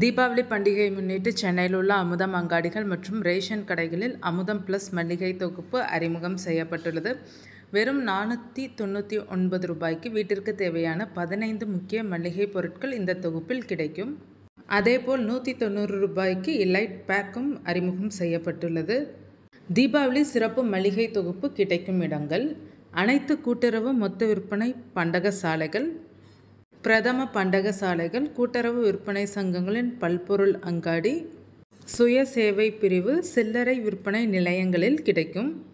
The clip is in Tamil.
தீபாவளி பண்டிகையை முன்னிட்டு சென்னையில் உள்ள அமுதம் அங்காடிகள் மற்றும் ரேஷன் கடைகளில் அமுதம் ப்ளஸ் மல்லிகை தொகுப்பு அறிமுகம் செய்யப்பட்டுள்ளது வெறும் நானூற்றி தொண்ணூற்றி ஒன்பது ரூபாய்க்கு வீட்டிற்கு தேவையான பதினைந்து முக்கிய மளிகை பொருட்கள் இந்த தொகுப்பில் கிடைக்கும் அதேபோல் நூற்றி தொண்ணூறு ரூபாய்க்கு இலைட் பேக்கும் அறிமுகம் செய்யப்பட்டுள்ளது தீபாவளி சிறப்பு மளிகை தொகுப்பு கிடைக்கும் இடங்கள் அனைத்து கூட்டுறவு மொத்த விற்பனை பண்டக சாலைகள் பிரதம பண்டக சாலைகள் கூட்டுறவு விற்பனை சங்கங்களின் பல்பொருள் அங்காடி சுய சேவை பிரிவு சில்லறை விற்பனை நிலையங்களில் கிடைக்கும்